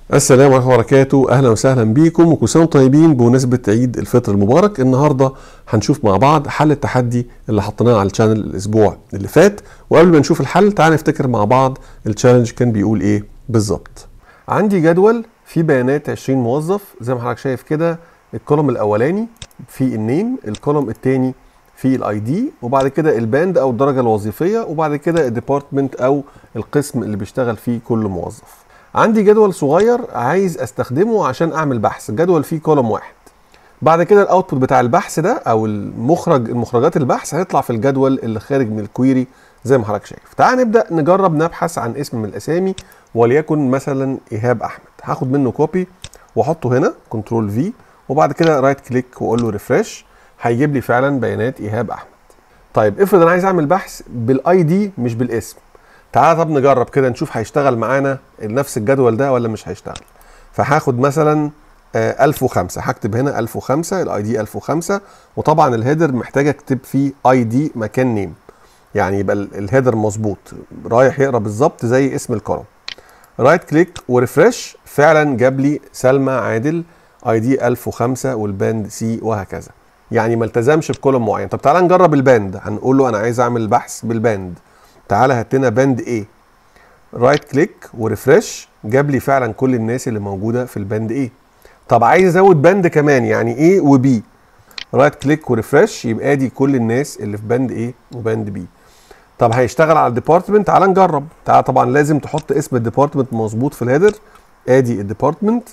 السلام عليكم ورحمه الله وبركاته اهلا وسهلا بيكم وكل سنه وانتم طيبين بمناسبه عيد الفطر المبارك النهارده هنشوف مع بعض حل التحدي اللي حطيناه على الشانل الاسبوع اللي فات وقبل ما نشوف الحل تعالى نفتكر مع بعض التشالنج كان بيقول ايه بالظبط عندي جدول فيه بيانات 20 موظف زي ما حضرتك شايف كده الكولوم الاولاني فيه النيم الكولوم الثاني فيه الاي دي وبعد كده الباند او الدرجه الوظيفيه وبعد كده الديبارتمنت او القسم اللي بيشتغل فيه كل موظف عندي جدول صغير عايز استخدمه عشان اعمل بحث الجدول فيه كولوم واحد بعد كده الاوتبوت بتاع البحث ده او المخرج المخرجات البحث هيطلع في الجدول اللي خارج من الكويري زي ما حضرتك شايف تعال نبدا نجرب نبحث عن اسم من الاسامي وليكن مثلا ايهاب احمد هاخد منه كوبي واحطه هنا كنترول في وبعد كده رايت كليك واقول له ريفرش هيجيب لي فعلا بيانات ايهاب احمد طيب افرض انا عايز اعمل بحث بالاي دي مش بالاسم تعالى طب نجرب كده نشوف هيشتغل معانا نفس الجدول ده ولا مش هيشتغل فهاخد مثلا آه 1005 هكتب هنا 1005 الاي دي 1005 وطبعا الهيدر محتاج اكتب فيه اي دي مكان نيم يعني يبقى الهيدر مظبوط رايح يقرا بالظبط زي اسم الكولوم رايت كليك وريفرش فعلا جاب لي سلمى عادل اي دي 1005 والباند سي وهكذا يعني ما التزمش بكولوم معين طب تعالى نجرب الباند هنقول له انا عايز اعمل بحث بالباند تعالى هات لنا باند ايه رايت كليك وريفرش جاب لي فعلا كل الناس اللي موجوده في الباند ايه طب عايز ازود باند كمان يعني ايه وبي رايت كليك وريفرش يبقى دي كل الناس اللي في باند ايه وباند بي طب هيشتغل على الديبارتمنت تعالى نجرب تعالى طبعا لازم تحط اسم الديبارتمنت مظبوط في الهيدر ادي الديبارتمنت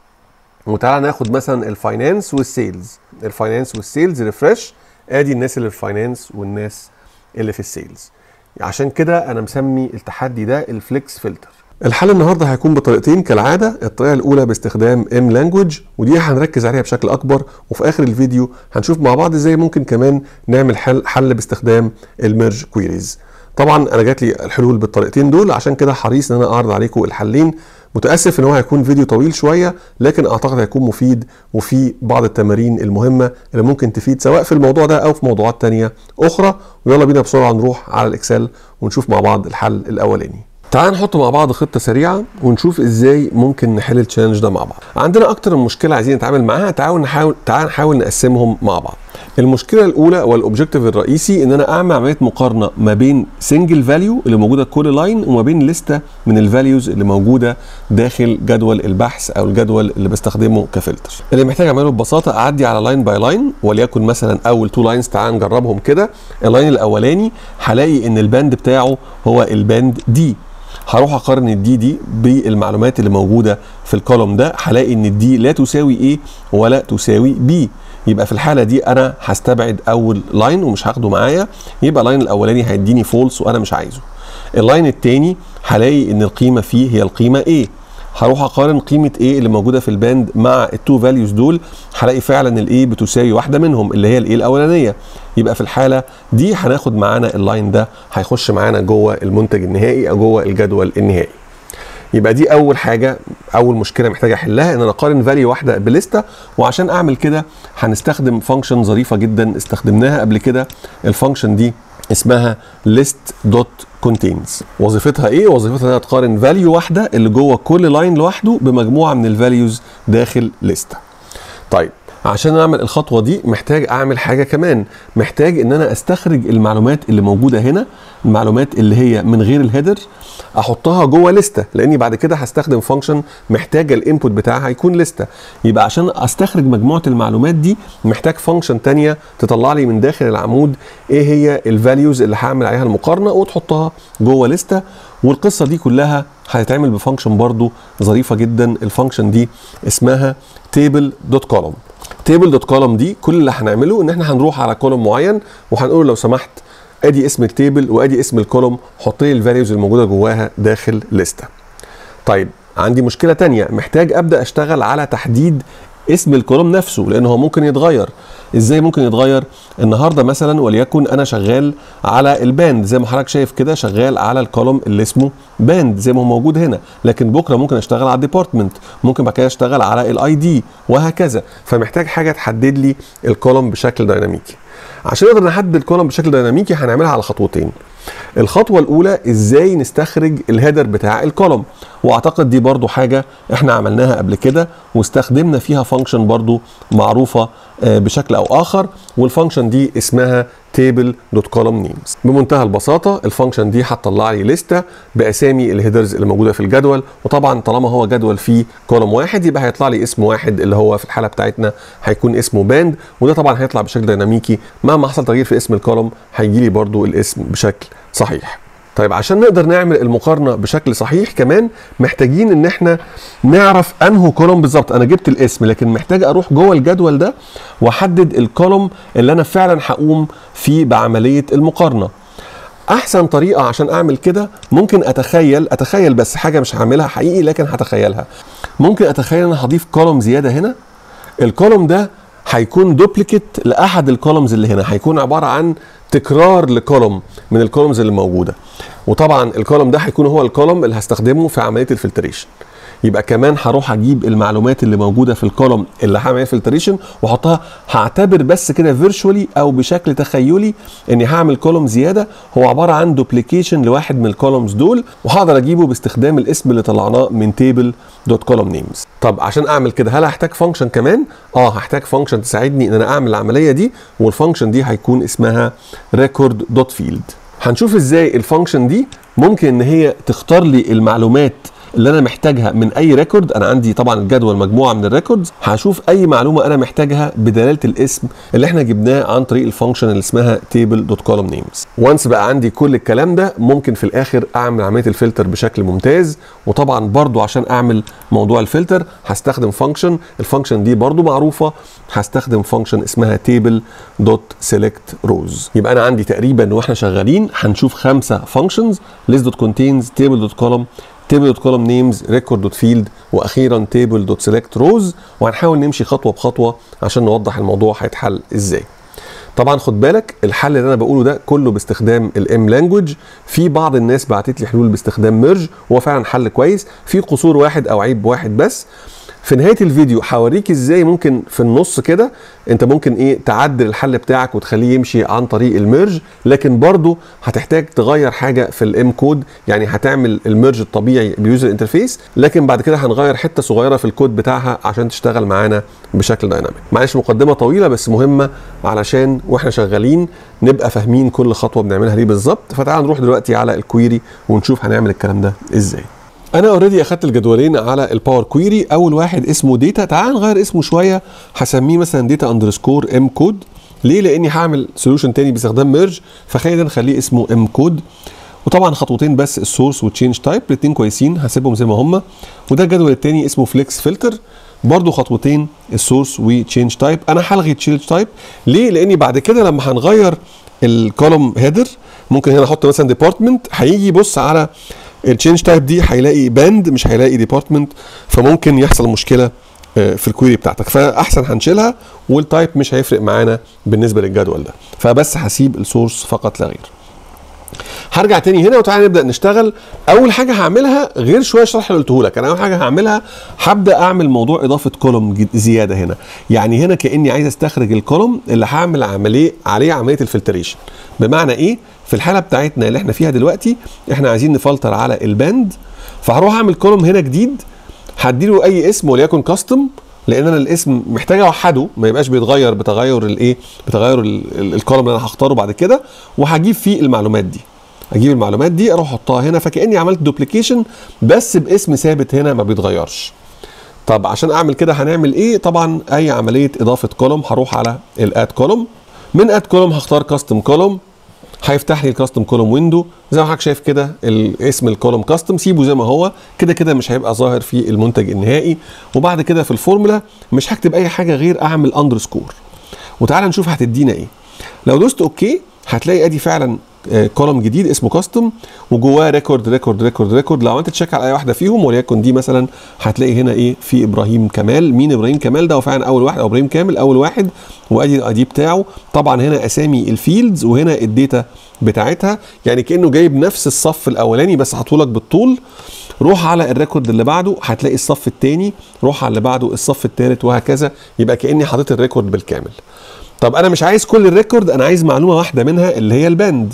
وتعالى ناخد مثلا الفاينانس والسيلز الفاينانس والسيلز ريفرش ادي الناس اللي في الفاينانس والناس اللي في السيلز عشان كده انا مسمي التحدي ده الفليكس فلتر الحل النهارده هيكون بطريقتين كالعاده الطريقه الاولى باستخدام ام لانجوج ودي هنركز عليها بشكل اكبر وفي اخر الفيديو هنشوف مع بعض ازاي ممكن كمان نعمل حل حل باستخدام الميرج كويريز طبعا انا جات لي الحلول بالطريقتين دول عشان كده حريص ان انا اعرض عليكم الحلين متاسف ان هو هيكون فيديو طويل شويه لكن اعتقد هيكون مفيد وفي بعض التمارين المهمه اللي ممكن تفيد سواء في الموضوع ده او في موضوعات تانية اخرى ويلا بينا بسرعه نروح على الاكسل ونشوف مع بعض الحل الاولاني تعال نحط مع بعض خطه سريعه ونشوف ازاي ممكن نحل التشالنج ده مع بعض عندنا اكتر من مشكله عايزين نتعامل معاها تعالوا نحاول تعال نحاول نقسمهم مع بعض المشكله الاولى والاوبجيكتيف الرئيسي ان انا اعمل عمليه مقارنه ما بين سنجل فاليو اللي موجوده كل لاين وما بين لسته من الفاليوز اللي موجوده داخل جدول البحث او الجدول اللي بستخدمه كفلتر اللي محتاج اعمله ببساطه اعدي على لاين باي لاين وليكن مثلا اول تو لاينز تعال نجربهم كده اللاين الاولاني هلاقي ان الباند بتاعه هو الباند دي هروح اقارن الدي دي بالمعلومات اللي موجوده في الكولوم ده هلاقي ان الدي لا تساوي ايه ولا تساوي بي يبقى في الحاله دي انا هستبعد اول لاين ومش هاخده معايا يبقى اللاين الاولاني هيديني فولس وانا مش عايزه اللاين الثاني هلاقي ان القيمه فيه هي القيمه ايه هروح اقارن قيمه ايه اللي موجوده في الباند مع التو فاليوز دول هلاقي فعلا الايه بتساوي واحده منهم اللي هي الايه الاولانيه يبقى في الحاله دي هناخد معانا اللاين ده هيخش معانا جوه المنتج النهائي او جوه الجدول النهائي يبقى دي اول حاجه اول مشكله محتاج احلها ان انا اقارن فاليو واحده بليسته وعشان اعمل كده هنستخدم فانكشن ظريفه جدا استخدمناها قبل كده الفانكشن دي اسمها list دوت contains وظيفتها ايه وظيفتها انها تقارن فاليو واحده اللي جوه كل لاين لوحده بمجموعه من الفاليوز داخل لسته طيب عشان اعمل الخطوه دي محتاج اعمل حاجه كمان محتاج ان انا استخرج المعلومات اللي موجوده هنا المعلومات اللي هي من غير الهيدر احطها جوه لسته لاني بعد كده هستخدم فانكشن محتاجه الانبوت بتاعها هيكون لسته يبقى عشان استخرج مجموعه المعلومات دي محتاج فانكشن تانية تطلع لي من داخل العمود ايه هي الفاليوز اللي هعمل عليها المقارنه وتحطها جوه لسته والقصه دي كلها هتتعمل بفانكشن برضو ظريفه جدا الفانكشن دي اسمها تيبل دوت كولوم تيبل دوت كولوم دي كل اللي هنعمله ان احنا هنروح على كولوم معين وهنقول لو سمحت ادي اسم التيبل وادي اسم الكولوم حط لي الفاليوز الموجوده جواها داخل لسته طيب عندي مشكله تانية محتاج ابدا اشتغل على تحديد اسم الكولوم نفسه لان هو ممكن يتغير ازاي ممكن يتغير النهارده مثلا وليكن انا شغال على الباند زي ما حضرتك شايف كده شغال على الكولوم اللي اسمه باند زي ما هو موجود هنا لكن بكره ممكن اشتغل على الديبارتمنت ممكن بعد كده اشتغل على الاي دي وهكذا فمحتاج حاجه تحدد لي الكولوم بشكل ديناميكي عشان نقدر نحدد الكولوم بشكل ديناميكي هنعملها على خطوتين الخطوه الاولى ازاي نستخرج الهيدر بتاع الكولوم واعتقد دي برضو حاجه احنا عملناها قبل كده واستخدمنا فيها فانكشن برضو معروفه آه، بشكل او اخر والفانكشن دي اسمها تيبل دوت كولوم نيمز بمنتهى البساطه الفانكشن دي هتطلع لي لسته باسامي الهيدرز اللي موجوده في الجدول وطبعا طالما هو جدول فيه كولوم واحد يبقى هيطلع لي اسم واحد اللي هو في الحاله بتاعتنا هيكون اسمه باند وده طبعا هيطلع بشكل ديناميكي مهما حصل تغيير في اسم الكولوم هيجي لي برضو الاسم بشكل صحيح طيب عشان نقدر نعمل المقارنه بشكل صحيح كمان محتاجين ان احنا نعرف انه كولوم بالظبط انا جبت الاسم لكن محتاج اروح جوه الجدول ده واحدد الكولوم اللي انا فعلا هقوم فيه بعمليه المقارنه احسن طريقه عشان اعمل كده ممكن اتخيل اتخيل بس حاجه مش هعملها حقيقي لكن هتخيلها ممكن اتخيل ان انا هضيف كولوم زياده هنا الكولوم ده هيكون دوبليكيت لاحد الكولومز اللي هنا هيكون عباره عن تكرار لكولوم من الكولومز اللي موجوده وطبعا الكولوم ده هيكون هو الكولوم اللي هستخدمه في عمليه الفلتريشن يبقى كمان هروح اجيب المعلومات اللي موجوده في الكولوم اللي هعمل فلتريشن واحطها هعتبر بس كده فيرشوالي او بشكل تخيلي اني هعمل كولوم زياده هو عباره عن دوبليكيشن لواحد من الكولومز دول وهقدر اجيبه باستخدام الاسم اللي طلعناه من تيبل دوت كولوم نيمز طب عشان اعمل كده هل هحتاج فانكشن كمان اه هحتاج فانكشن تساعدني ان انا اعمل العمليه دي والفانكشن دي هيكون اسمها ريكورد دوت فيلد هنشوف ازاي الفانكشن دي ممكن ان هي تختار لي المعلومات اللي انا محتاجها من اي ريكورد انا عندي طبعا الجدول مجموعه من الريكوردز هشوف اي معلومه انا محتاجها بدلاله الاسم اللي احنا جبناه عن طريق الفانكشن اللي اسمها تيبل دوت كولوم نيمز وانس بقى عندي كل الكلام ده ممكن في الاخر اعمل عمليه الفلتر بشكل ممتاز وطبعا برضو عشان اعمل موضوع الفلتر هستخدم فانكشن الفانكشن دي برضو معروفه هستخدم فانكشن اسمها تيبل دوت سيلكت روز يبقى انا عندي تقريبا واحنا شغالين هنشوف خمسه فانكشنز list دوت كونتينز تيبل دوت كولوم تيبل دوت كولوم نيمز ريكورد دوت فيلد واخيرا تيبل دوت سيلكت روز وهنحاول نمشي خطوه بخطوه عشان نوضح الموضوع هيتحل ازاي طبعا خد بالك الحل اللي انا بقوله ده كله باستخدام الام لانجوج في بعض الناس بعتت لي حلول باستخدام ميرج هو فعلا حل كويس في قصور واحد او عيب واحد بس في نهايه الفيديو هوريك ازاي ممكن في النص كده انت ممكن ايه تعدل الحل بتاعك وتخليه يمشي عن طريق الميرج لكن برضه هتحتاج تغير حاجه في الام كود يعني هتعمل الميرج الطبيعي بيوزر انترفيس لكن بعد كده هنغير حته صغيره في الكود بتاعها عشان تشتغل معانا بشكل دايناميك معلش مقدمه طويله بس مهمه علشان واحنا شغالين نبقى فاهمين كل خطوه بنعملها دي بالظبط فتعال نروح دلوقتي على الكويري ونشوف هنعمل الكلام ده ازاي انا اوريدي اخدت الجدولين على الباور كويري اول واحد اسمه داتا تعال نغير اسمه شويه هسميه مثلا داتا اندرسكور ام كود ليه لاني هعمل سوليوشن تاني باستخدام ميرج فخلينا نخليه اسمه ام كود وطبعا خطوتين بس السورس والتشينج تايب الاثنين كويسين هسيبهم زي ما هم وده الجدول الثاني اسمه فليكس فلتر برضو خطوتين السورس وتشينج تايب انا هلغي تشينج تايب ليه لاني بعد كده لما هنغير الكولوم هيدر ممكن هنا احط مثلا ديبارتمنت هيجي يبص على التشينج تايب دي هيلاقي باند مش هيلاقي ديبارتمنت فممكن يحصل مشكله في الكويري بتاعتك فاحسن هنشيلها والتايب مش هيفرق معانا بالنسبه للجدول ده فبس هسيب السورس فقط لا غير هرجع تاني هنا وتعالى نبدا نشتغل اول حاجه هعملها غير شويه الشرح اللي قلته لك انا اول حاجه هعملها هبدا اعمل موضوع اضافه كولوم زياده هنا يعني هنا كاني عايز استخرج الكولوم اللي هعمل عمليه عليه عمليه الفلتريشن بمعنى ايه في الحاله بتاعتنا اللي احنا فيها دلوقتي احنا عايزين نفلتر على الباند فهروح اعمل كولوم هنا جديد هديله اي اسم وليكن كاستم لان انا الاسم محتاج اوحده ما يبقاش بيتغير بتغير الايه بتغير الكولوم اللي انا هختاره بعد كده وهجيب فيه المعلومات دي اجيب المعلومات دي اروح احطها هنا فكاني عملت دوبليكيشن بس باسم ثابت هنا ما بيتغيرش طب عشان اعمل كده هنعمل ايه طبعا اي عمليه اضافه كولوم هروح على الاد كولوم من اد كولوم هختار كاستم كولوم هيفتح لي الكاستم كولوم ويندو زي ما حضرتك شايف كده اسم الكولوم كاستم سيبه زي ما هو كده كده مش هيبقى ظاهر في المنتج النهائي وبعد كده في الفورمولا مش هكتب اي حاجه غير اعمل اندرسكور وتعالى نشوف هتدينا ايه لو دوست اوكي هتلاقي ادي فعلا كولوم جديد اسمه كاستم وجواه ريكورد ريكورد ريكورد ريكورد لو عملت تشيك على اي واحده فيهم وليكن دي مثلا هتلاقي هنا ايه في ابراهيم كمال مين ابراهيم كمال ده هو فعلا اول واحد او ابراهيم كامل اول واحد وادي الاي بتاعه طبعا هنا اسامي الفيلدز وهنا الداتا بتاعتها يعني كانه جايب نفس الصف الاولاني بس حاطهولك بالطول روح على الريكورد اللي بعده هتلاقي الصف الثاني روح على اللي بعده الصف الثالث وهكذا يبقى كاني حاطط الريكورد بالكامل طب انا مش عايز كل الريكورد انا عايز معلومه واحده منها اللي هي الباند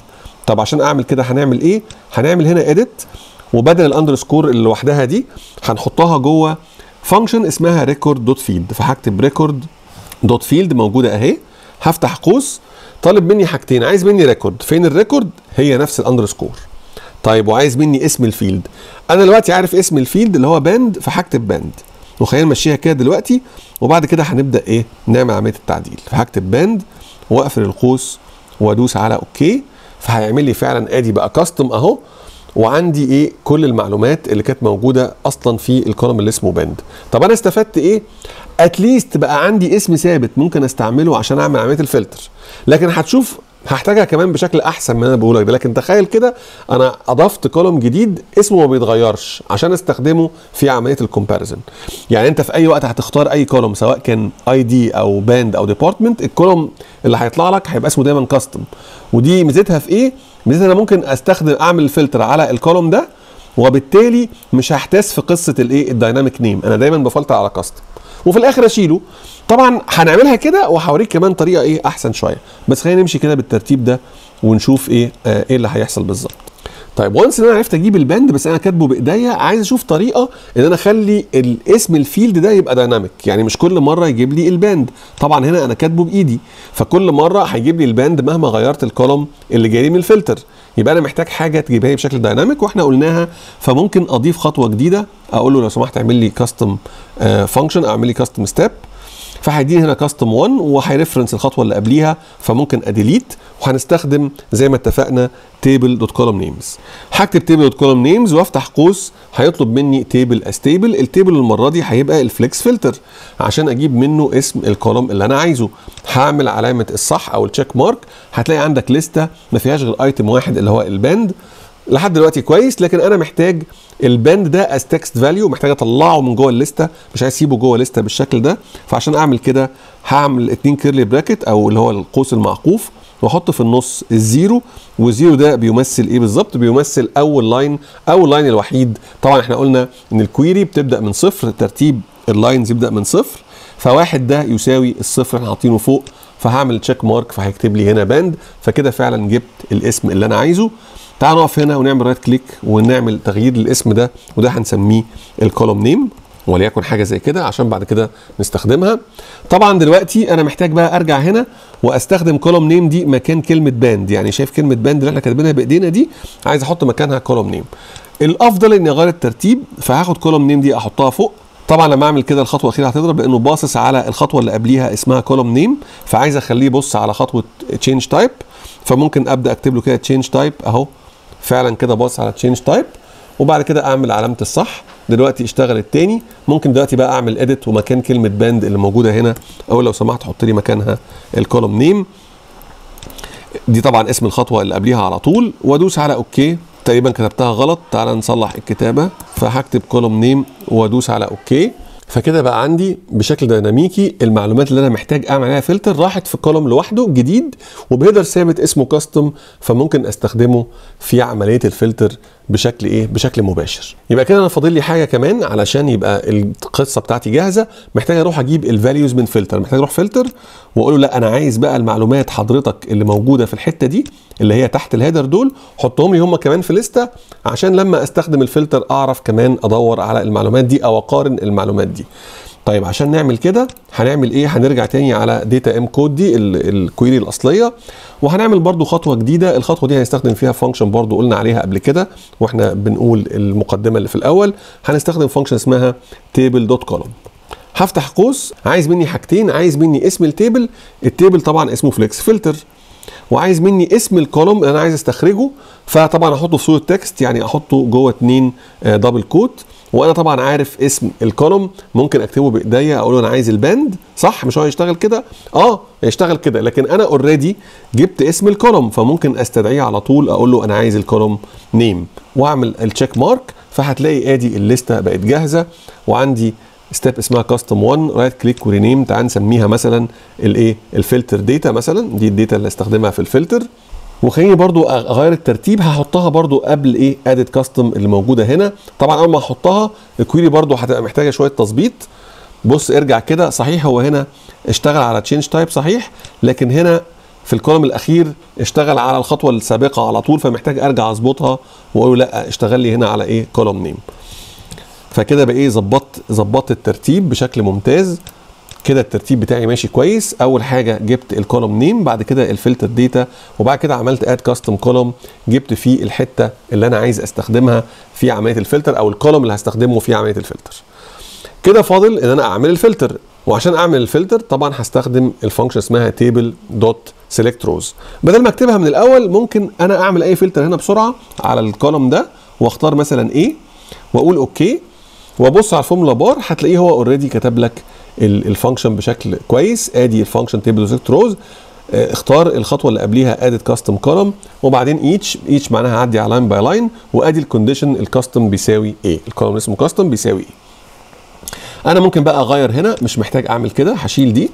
طب عشان اعمل كده هنعمل ايه هنعمل هنا اديت وبدل الاندرسكور اللي لوحدها دي هنحطها جوه فانكشن اسمها ريكورد دوت فيلد فهكتب ريكورد دوت فيلد موجوده اهي هفتح قوس طالب مني حاجتين عايز مني ريكورد فين الريكورد هي نفس الاندرسكور طيب وعايز مني اسم الفيلد انا دلوقتي عارف اسم الفيلد اللي هو باند فهكتب باند وخلينا نمشيها كده دلوقتي وبعد كده هنبدا ايه نعمل عمليه التعديل فهكتب باند واقفل القوس وادوس على اوكي فهيعمل لي فعلا ادي بقى كاستم اهو وعندي ايه كل المعلومات اللي كانت موجوده اصلا في الكولوم اللي اسمه باند طب انا استفدت ايه اتليست بقى عندي اسم ثابت ممكن استعمله عشان اعمل عمليه الفلتر لكن هتشوف هحتاجها كمان بشكل احسن من اللي انا بقوله لك ده لكن تخيل كده انا اضفت كولوم جديد اسمه ما بيتغيرش عشان استخدمه في عمليه الكومباريزن يعني انت في اي وقت هتختار اي كولوم سواء كان اي دي او باند او ديبارتمنت الكولوم اللي هيطلع لك هيبقى اسمه دايما كاستم ودي ميزتها في ايه ميزتها انا ممكن استخدم اعمل الفلتر على الكولوم ده وبالتالي مش هحتاس في قصه الايه الدايناميك نيم انا دايما بفلتر على كاستم وفي الاخر اشيله طبعا هنعملها كده وهوريك كمان طريقه ايه احسن شويه بس خلينا نمشي كده بالترتيب ده ونشوف ايه آه ايه اللي هيحصل بالظبط طيب وانس ان انا عرفت اجيب الباند بس انا كاتبه بايديا عايز اشوف طريقه ان انا اخلي الاسم الفيلد ده يبقى دايناميك يعني مش كل مره يجيب لي الباند طبعا هنا انا كاتبه بايدي فكل مره هيجيب لي الباند مهما غيرت الكولوم اللي جاي لي من الفلتر يبقى انا محتاج حاجه تجيبها لي بشكل دايناميك واحنا قلناها فممكن اضيف خطوه جديده اقول له لو سمحت اعمل لي كاستم فانكشن اعمل لي كاستم ستيب فهيديني هنا كاستم 1 وهيرفرنس الخطوه اللي قبليها فممكن اديليت وهنستخدم زي ما اتفقنا تيبل دوت كولوم نيمز هكتب تيبل دوت كولوم نيمز وافتح قوس هيطلب مني تيبل از تيبل التيبل المره دي هيبقى الفليكس فلتر عشان اجيب منه اسم الكولوم اللي انا عايزه هعمل علامه الصح او التشيك مارك هتلاقي عندك لسته ما فيهاش غير ايتم واحد اللي هو الباند لحد دلوقتي كويس لكن انا محتاج الباند ده از تكست فاليو محتاج اطلعه من جوه الليسته مش عايز اسيبه جوه لسته بالشكل ده فعشان اعمل كده هعمل اتنين كيرلي براكت او اللي هو القوس المعقوف واحط في النص الزيرو والزيرو ده بيمثل ايه بالظبط بيمثل اول لاين اول لاين الوحيد طبعا احنا قلنا ان الكويري بتبدا من صفر ترتيب اللاينز يبدا من صفر فواحد ده يساوي الصفر احنا حاطينه فوق فهعمل تشيك مارك فهيكتب لي هنا باند فكده فعلا جبت الاسم اللي انا عايزه تعال نقف هنا ونعمل رايت كليك ونعمل تغيير للاسم ده وده هنسميه الكولوم نيم وليكن حاجه زي كده عشان بعد كده نستخدمها طبعا دلوقتي انا محتاج بقى ارجع هنا واستخدم كولوم نيم دي مكان كلمه باند يعني شايف كلمه باند اللي احنا كاتبينها بايدينا دي عايز احط مكانها كولوم نيم الافضل اني اغير الترتيب فهاخد كولوم نيم دي احطها فوق طبعا لما اعمل كده الخطوه الاخيره هتضرب لانه باصص على الخطوه اللي قبليها اسمها كولوم نيم فعايز اخليه يبص على خطوه تشينج تايب فممكن ابدا اكتب له كده تشينج تايب اهو فعلا كده باص على تشينج تايب وبعد كده اعمل علامه الصح دلوقتي اشتغل التاني ممكن دلوقتي بقى اعمل اديت ومكان كلمه باند اللي موجوده هنا او لو سمحت حط لي مكانها الكولوم نيم دي طبعا اسم الخطوه اللي قبليها على طول وادوس على اوكي تقريبا كتبتها غلط تعال نصلح الكتابه فهكتب كولوم نيم وادوس على اوكي فكده بقى عندي بشكل ديناميكي المعلومات اللي انا محتاج اعمل عليها فلتر راحت في كولوم لوحده جديد وبهيدر ثابت اسمه كاستم فممكن استخدمه في عمليه الفلتر بشكل ايه بشكل مباشر يبقى كده انا فاضل لي حاجه كمان علشان يبقى القصه بتاعتي جاهزه محتاج اروح اجيب الفاليوز من فلتر محتاج اروح فلتر واقول له لا انا عايز بقى المعلومات حضرتك اللي موجوده في الحته دي اللي هي تحت الهيدر دول حطهم لي هم كمان في لسته عشان لما استخدم الفلتر اعرف كمان ادور على المعلومات دي او اقارن المعلومات دي طيب عشان نعمل كده هنعمل ايه هنرجع تاني على داتا ام كود دي الكويري الاصليه وهنعمل برضو خطوه جديده الخطوه دي هنستخدم فيها فانكشن برضو قلنا عليها قبل كده واحنا بنقول المقدمه اللي في الاول هنستخدم فانكشن اسمها تيبل دوت كولوم هفتح قوس عايز مني حاجتين عايز مني اسم التيبل التيبل طبعا اسمه فليكس فلتر وعايز مني اسم الكولوم اللي انا عايز استخرجه فطبعا احطه في صوره تكست يعني احطه جوه اتنين دبل كوت وانا طبعا عارف اسم الكولوم ممكن اكتبه بايديا اقول له انا عايز الباند صح مش هو يشتغل كده اه يشتغل كده لكن انا اوريدي جبت اسم الكولوم فممكن استدعيه على طول اقول له انا عايز الكولوم نيم واعمل التشيك مارك فهتلاقي ادي الليسته بقت جاهزه وعندي ستيب اسمها كاستم 1 رايت كليك ورينيم تعال نسميها مثلا الايه الفلتر داتا مثلا دي الداتا اللي استخدمها في الفلتر وخليني برضو اغير الترتيب هحطها برضو قبل ايه ادد كاستم اللي موجوده هنا طبعا اول ما احطها الكويري برضو هتبقى محتاجه شويه تظبيط بص ارجع كده صحيح هو هنا اشتغل على تشينج تايب صحيح لكن هنا في الكولوم الاخير اشتغل على الخطوه السابقه على طول فمحتاج ارجع اظبطها واقول له لا اشتغل لي هنا على ايه كولوم نيم فكده بقى ايه ظبطت ظبطت الترتيب بشكل ممتاز كده الترتيب بتاعي ماشي كويس اول حاجه جبت الكولوم نيم بعد كده الفلتر داتا وبعد كده عملت اد كاستم كولوم جبت فيه الحته اللي انا عايز استخدمها في عمليه الفلتر او الكولوم اللي هستخدمه في عمليه الفلتر كده فاضل ان انا اعمل الفلتر وعشان اعمل الفلتر طبعا هستخدم الفانكشن اسمها تيبل دوت سيلكت روز بدل ما اكتبها من الاول ممكن انا اعمل اي فلتر هنا بسرعه على الكولوم ده واختار مثلا ايه واقول اوكي وابص على الفورمولا بار هتلاقيه هو اوريدي كتب لك الفانكشن بشكل كويس ادي الفانكشن تيبل سيلكت روز اختار الخطوه اللي قبليها ادد كاستم كولوم وبعدين ايتش ايتش معناها عدي على لاين باي لاين وادي الكونديشن الكاستم بيساوي ايه الكولوم اسمه كاستم بيساوي ايه انا ممكن بقى اغير هنا مش محتاج اعمل كده هشيل دي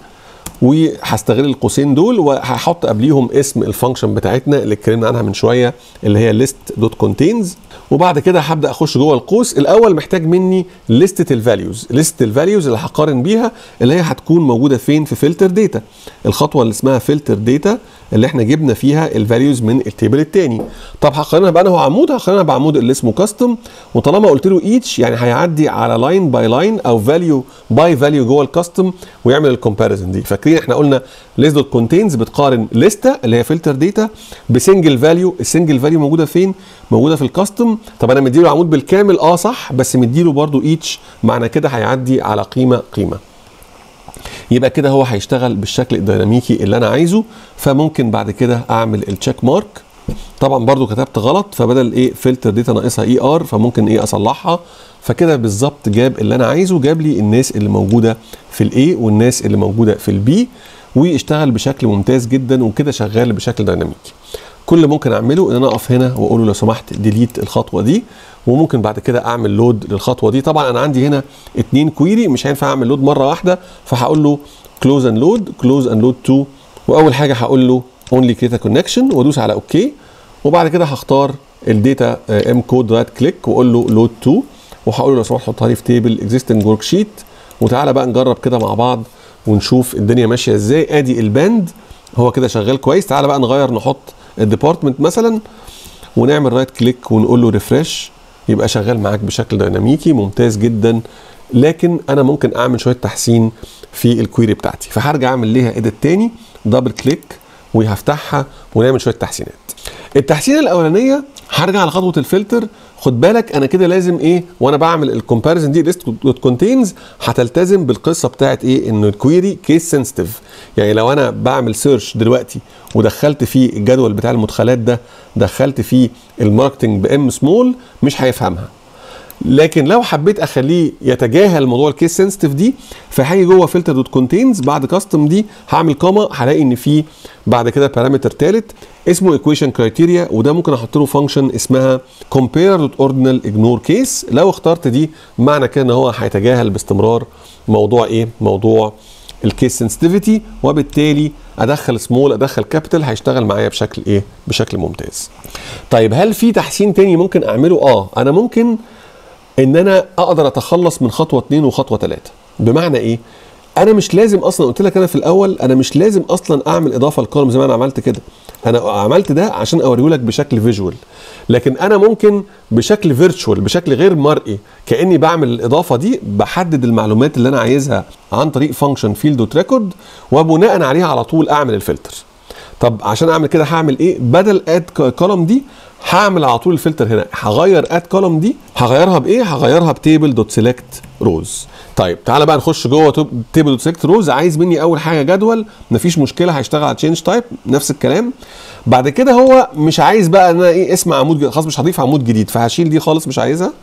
وهستغل القوسين دول وهحط قبليهم اسم الفانكشن بتاعتنا اللي اتكلمنا عنها من شويه اللي هي list دوت كونتينز وبعد كده هبدا اخش جوه القوس الاول محتاج مني لستة الفاليوز لستة الفاليوز اللي هقارن بيها اللي هي هتكون موجوده فين في فلتر داتا الخطوه اللي اسمها فلتر داتا اللي احنا جبنا فيها الفاليوز من التيبل الثاني طب هقارنها بانه عمود هقارنها بعمود اللي اسمه كاستم وطالما قلت له ايتش يعني هيعدي على لاين باي لاين او فاليو باي فاليو جوه الكاستم ويعمل الكومباريزن دي فاكرين احنا قلنا ليست دوت كونتينز بتقارن لسته اللي هي فلتر داتا بسنجل فاليو السنجل فاليو موجوده فين موجوده في الكاستم طب انا مديله عمود بالكامل اه صح بس مديله برضو ايتش معنى كده هيعدي على قيمه قيمه يبقى كده هو هيشتغل بالشكل الديناميكي اللي انا عايزه فممكن بعد كده اعمل التشيك مارك طبعا برضو كتبت غلط فبدل ايه فلتر داتا ناقصها اي ار فممكن ايه اصلحها فكده بالظبط جاب اللي انا عايزه جاب لي الناس اللي موجوده في الاي والناس اللي موجوده في البي واشتغل بشكل ممتاز جدا وكده شغال بشكل ديناميكي كل اللي ممكن اعمله ان انا اقف هنا واقول له لو سمحت ديليت الخطوه دي وممكن بعد كده اعمل لود للخطوه دي طبعا انا عندي هنا اتنين كويري مش هينفع اعمل لود مره واحده فهقول له كلوز اند لود كلوز اند لود تو واول حاجه هقول له اونلي كريت كونكشن وادوس على اوكي وبعد كده هختار الداتا ام كود رايت كليك واقول له لود تو وهقول له لو سمحت حطها لي في تيبل اكزيستنج ورك شيت وتعالى بقى نجرب كده مع بعض ونشوف الدنيا ماشيه ازاي ادي الباند هو كده شغال كويس تعالى بقى نغير نحط الديبارتمنت مثلا ونعمل رايت كليك ونقول له ريفرش يبقى شغال معاك بشكل ديناميكي ممتاز جدا لكن انا ممكن اعمل شويه تحسين في الكويري بتاعتي فهرجع اعمل ليها ايديت تاني دبل كليك وهفتحها ونعمل شويه تحسينات التحسين الاولانيه هرجع لخطوه الفلتر خد بالك انا كده لازم ايه وانا بعمل الكومباريزن دي ليست دوت كونتينز هتلتزم بالقصه بتاعت ايه ان الكويري كيس سنسيتيف يعني لو انا بعمل سيرش دلوقتي ودخلت فيه الجدول بتاع المدخلات ده دخلت فيه الماركتنج بام سمول مش هيفهمها لكن لو حبيت اخليه يتجاهل موضوع الكيس سنسيتيف دي فهاجي جوه فلتر دوت كونتينز بعد كاستم دي هعمل كوما هلاقي ان في بعد كده بارامتر ثالث اسمه ايكويشن كرايتيريا وده ممكن احط له فانكشن اسمها compare دوت اوردينال اجنور كيس لو اخترت دي معنى كده ان هو هيتجاهل باستمرار موضوع ايه موضوع الكيس سنسيتيفيتي وبالتالي ادخل سمول ادخل كابيتال هيشتغل معايا بشكل ايه بشكل ممتاز طيب هل في تحسين تاني ممكن اعمله اه انا ممكن ان انا اقدر اتخلص من خطوه اتنين وخطوه تلاته بمعنى ايه انا مش لازم اصلا قلت لك انا في الاول انا مش لازم اصلا اعمل اضافه لكولوم زي ما انا عملت كده انا عملت ده عشان اوريه لك بشكل فيجوال لكن انا ممكن بشكل فيرتشوال بشكل غير مرئي كاني بعمل الاضافه دي بحدد المعلومات اللي انا عايزها عن طريق فانكشن فيلد دوت ريكورد وبناء عليها على طول اعمل الفلتر طب عشان اعمل كده هعمل ايه بدل اد كولوم دي هعمل على طول الفلتر هنا هغير اد كولوم دي هغيرها بايه هغيرها بتيبل دوت سيلكت روز طيب تعالى بقى نخش جوه تيبل دوت سيلكت روز عايز مني اول حاجه جدول مفيش مشكله هيشتغل على تشينج تايب نفس الكلام بعد كده هو مش عايز بقى ان انا ايه اسم عمود جديد خلاص مش هضيف عمود جديد فهشيل دي خالص مش عايزها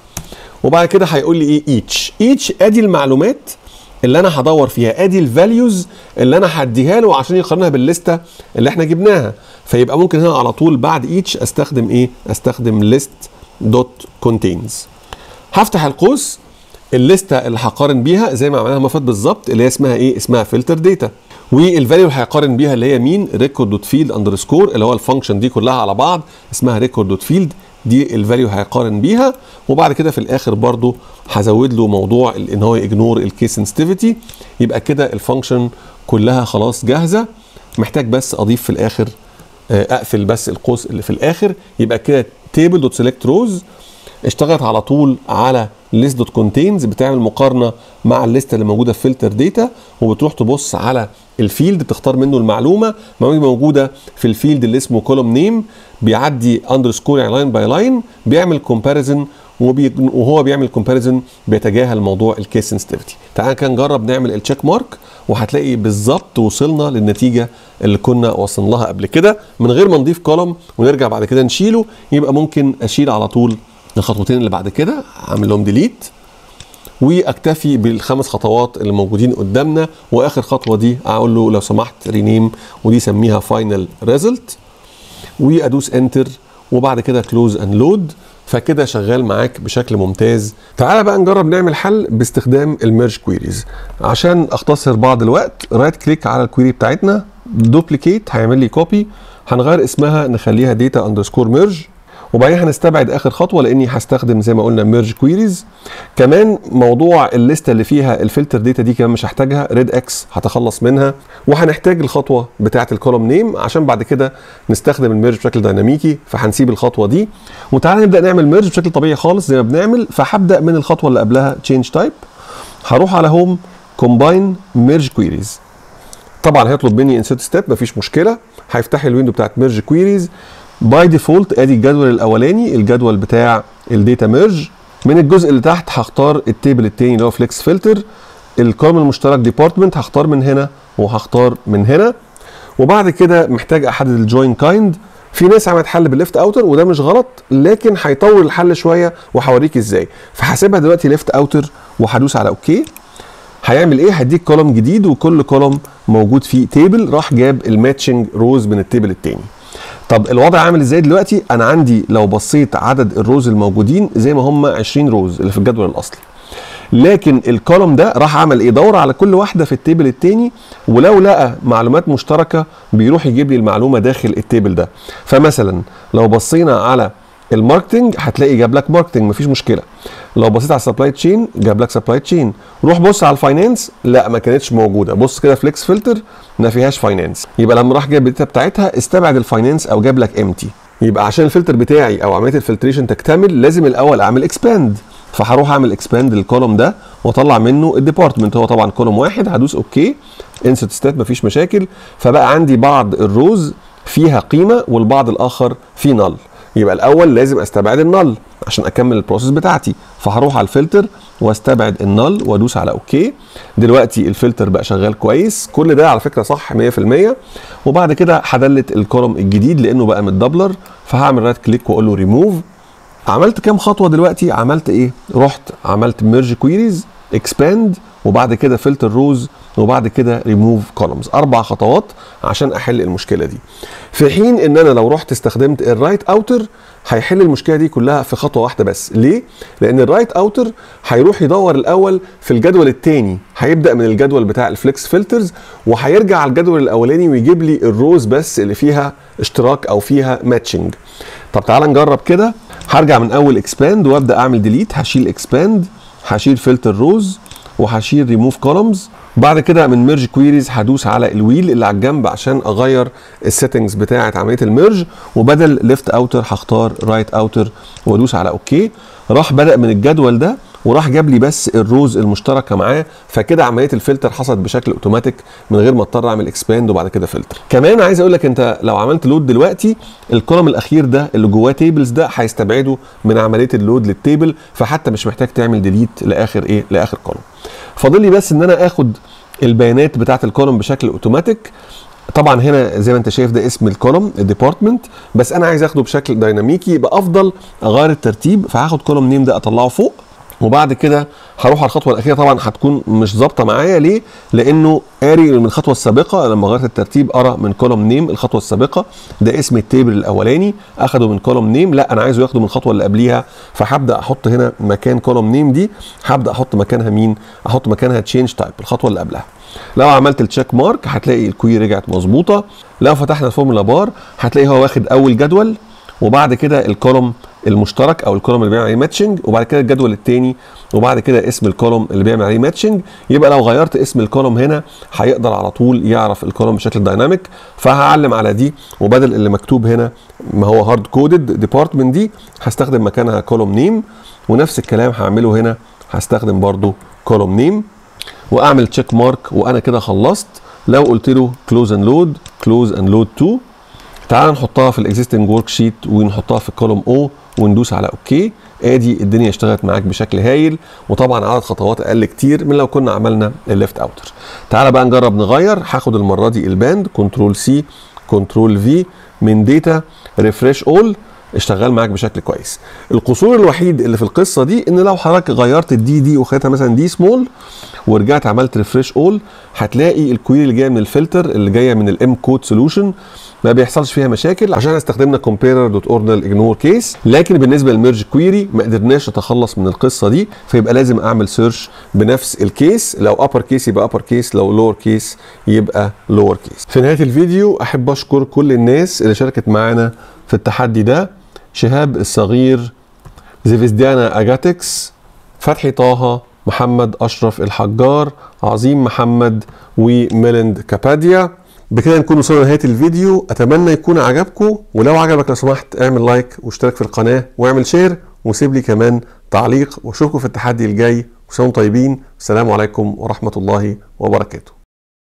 وبعد كده هيقول لي ايه ايتش ايتش ادي المعلومات اللي انا هدور فيها ادي الفاليوز اللي انا هديها له عشان يقارنها بالليسته اللي احنا جبناها فيبقى ممكن هنا على طول بعد ايتش استخدم ايه استخدم ليست دوت كونتينز هفتح القوس الليسته اللي هقارن بيها زي ما عملناها المفروض بالظبط اللي هي اسمها ايه اسمها فلتر داتا والفاليو اللي هيقارن بيها اللي هي مين ريكورد دوت فيلد اندرسكور اللي هو الفانكشن دي كلها على بعض اسمها ريكورد دوت فيلد دي الفاليو هيقارن بيها وبعد كده في الاخر برضو هزود له موضوع ان هو يجنور الكيس سنسيتيفيتي يبقى كده الفانكشن كلها خلاص جاهزه محتاج بس اضيف في الاخر آه، اقفل بس القوس اللي في الاخر يبقى كده تيبل دوت سيلكت روز اشتغلت على طول على ليست دوت كونتينز بتعمل مقارنه مع الليسته اللي موجوده في فلتر داتا وبتروح تبص على الفيلد بتختار منه المعلومه المعلومه دي موجوده في الفيلد اللي اسمه كولوم نيم بيعدي اندرسكور يعني لاين باي لاين بيعمل كومباريزن وهو بيعمل كومباريزن بيتجاهل موضوع الكيس سنسيتيفيتي تعال كده نجرب نعمل التشيك مارك وهتلاقي بالظبط وصلنا للنتيجه اللي كنا وصلنا لها قبل كده من غير ما نضيف كولوم ونرجع بعد كده نشيله يبقى ممكن اشيل على طول الخطوتين اللي بعد كده اعمل لهم ديليت واكتفي بالخمس خطوات اللي موجودين قدامنا واخر خطوه دي اقول له لو سمحت رينيم ودي سميها فاينل ريزلت وادوس انتر وبعد كده كلوز اند لود فكده شغال معاك بشكل ممتاز تعال بقى نجرب نعمل حل باستخدام الميرج كويريز عشان اختصر بعض الوقت رايت كليك على الكويري بتاعتنا دوبليكيت هيعمل لي كوبي هنغير اسمها نخليها داتا اندرسكور ميرج وبعدين هنستبعد اخر خطوه لاني هستخدم زي ما قلنا ميرج كويريز كمان موضوع الليسته اللي فيها الفلتر داتا دي كمان مش هحتاجها ريد اكس هتخلص منها وهنحتاج الخطوه بتاعه الكولوم نيم عشان بعد كده نستخدم الميرج بشكل ديناميكي فهنسيب الخطوه دي وتعالى نبدا نعمل ميرج بشكل طبيعي خالص زي ما بنعمل فهبدا من الخطوه اللي قبلها تشينج تايب هروح على هوم كومباين ميرج كويريز طبعا هيطلب مني انسيرت ستيب مفيش مشكله هيفتح لي الويندو بتاعت ميرج كويريز باي ديفولت ادي الجدول الاولاني الجدول بتاع الداتا ميرج من الجزء اللي تحت هختار التيبل التاني اللي هو فليكس فلتر الكولوم المشترك ديبارتمنت هختار من هنا وهختار من هنا وبعد كده محتاج احدد الجوين كايند في ناس عملت حل بالليفت اوتر وده مش غلط لكن هيطول الحل شويه وهوريك ازاي فهسيبها دلوقتي ليفت اوتر وهدوس على اوكي هيعمل ايه هديك كولوم جديد وكل كولوم موجود فيه تيبل راح جاب الماتشنج روز من التيبل التاني طب الوضع عامل ازاي دلوقتي انا عندي لو بصيت عدد الروز الموجودين زي ما هم 20 روز اللي في الجدول الاصلي لكن الكولوم ده راح عمل ايه دور على كل واحده في التيبل التاني ولو لقى معلومات مشتركه بيروح يجيب لي المعلومه داخل التيبل ده فمثلا لو بصينا على الماركتنج هتلاقي جاب لك ماركتنج مفيش مشكله لو بصيت على السبلاي تشين جاب لك سبلاي تشين روح بص على الفاينانس لا ما كانتش موجوده بص كده فليكس فلتر ما فيهاش فاينانس يبقى لما راح جاب الداتا بتاعتها استبعد الفاينانس او جاب لك امتي يبقى عشان الفلتر بتاعي او عمليه الفلتريشن تكتمل لازم الاول اعمل اكسباند فهروح اعمل اكسباند للكولوم ده واطلع منه الديبارتمنت هو طبعا كولوم واحد هدوس اوكي انسert ستات مفيش مشاكل فبقى عندي بعض الروز فيها قيمه والبعض الاخر فيه نل يبقى الاول لازم استبعد النل عشان اكمل البروسيس بتاعتي فهروح على الفلتر واستبعد النل وادوس على اوكي دلوقتي الفلتر بقى شغال كويس كل ده على فكره صح 100% وبعد كده هدلت الكولوم الجديد لانه بقى متدبلر فهعمل رايت كليك واقول له ريموف عملت كام خطوه دلوقتي عملت ايه رحت عملت ميرج كويريز اكسباند وبعد كده فلتر روز وبعد كده ريموف كولومز اربع خطوات عشان احل المشكله دي في حين ان انا لو رحت استخدمت الرايت اوتر هيحل المشكله دي كلها في خطوه واحده بس ليه لان الرايت اوتر هيروح يدور الاول في الجدول الثاني هيبدا من الجدول بتاع الفليكس فلترز وهيرجع على الجدول الاولاني ويجيب لي الروز بس اللي فيها اشتراك او فيها ماتشنج طب تعال نجرب كده هرجع من اول اكسباند وابدا اعمل ديليت هشيل اكسباند هشيل فلتر روز وهشيل ريموف كولومز بعد كده من ميرج كويريز هدوس على الويل اللي على الجنب عشان اغير السيتنجز بتاعه عمليه الميرج وبدل ليفت اوتر هختار رايت اوتر وادوس على اوكي راح بدا من الجدول ده وراح جاب لي بس الروز المشتركه معاه فكده عمليه الفلتر حصلت بشكل اوتوماتيك من غير ما اضطر اعمل اكسباند وبعد كده فلتر كمان عايز اقول لك انت لو عملت لود دلوقتي الكولوم الاخير ده اللي جواه تيبلز ده هيستبعده من عمليه اللود للتيبل فحتى مش محتاج تعمل ديليت لاخر ايه لاخر كولوم فاضل لي بس ان انا اخد البيانات بتاعه الكولوم بشكل اوتوماتيك طبعا هنا زي ما انت شايف ده اسم الكولوم الديبارتمنت بس انا عايز اخده بشكل ديناميكي يبقى افضل اغير الترتيب فهاخد كولوم نيم ده اطلعه فوق وبعد كده هروح على الخطوه الاخيره طبعا هتكون مش ظابطه معايا ليه؟ لانه قاري من الخطوه السابقه لما غيرت الترتيب قرا من كولوم نيم الخطوه السابقه ده اسم التيبل الاولاني اخده من كولوم نيم لا انا عايزه ياخده من الخطوه اللي قبليها فهبدا احط هنا مكان كولوم نيم دي هبدا احط مكانها مين؟ احط مكانها تشينج تايب الخطوه اللي قبلها لو عملت التشيك مارك هتلاقي الكوي رجعت مظبوطه لو فتحنا الفورمولا بار هتلاقي هو واخد اول جدول وبعد كده الكولوم المشترك او الكولوم اللي بيعمل عليه ماتشنج وبعد كده الجدول الثاني وبعد كده اسم الكولوم اللي بيعمل عليه ماتشنج يبقى لو غيرت اسم الكولوم هنا هيقدر على طول يعرف الكولوم بشكل دايناميك فهعلم على دي وبدل اللي مكتوب هنا ما هو هارد كودد ديبارتمنت دي هستخدم مكانها كولوم نيم ونفس الكلام هعمله هنا هستخدم برضو كولوم نيم واعمل تشيك مارك وانا كده خلصت لو قلت له كلوز اند لود كلوز اند لود تو تعال نحطها في الاكزيستنج ورك شيت ونحطها في الكولوم او وندوس على اوكي ادي الدنيا اشتغلت معاك بشكل هايل وطبعا عدد خطوات اقل كتير من لو كنا عملنا الليفت اوتر تعال بقى نجرب نغير هاخد المره دي الباند كنترول سي كنترول في من داتا ريفريش اول اشتغل معاك بشكل كويس القصور الوحيد اللي في القصه دي ان لو حضرتك غيرت الدي دي وخليتها مثلا دي سمول ورجعت عملت ريفريش اول هتلاقي الكويري اللي جايه من الفلتر اللي جايه من الام كود سولوشن ما بيحصلش فيها مشاكل عشان استخدمنا كومبيرر دوت اوردنال اجنور كيس لكن بالنسبه للميرج كويري ما قدرناش نتخلص من القصه دي فيبقى لازم اعمل سيرش بنفس الكيس لو ابر كيس يبقى ابر كيس لو لور كيس يبقى لور كيس في نهايه الفيديو احب اشكر كل الناس اللي شاركت معانا في التحدي ده شهاب الصغير زيفيزديانا اجاتكس فتحي طه محمد اشرف الحجار عظيم محمد وميلند كاباديا بكده نكون وصلنا لنهايه الفيديو اتمنى يكون عجبكم ولو عجبك لو سمحت اعمل لايك واشترك في القناه واعمل شير وسيب لي كمان تعليق واشوفكم في التحدي الجاي وسلام طيبين السلام عليكم ورحمه الله وبركاته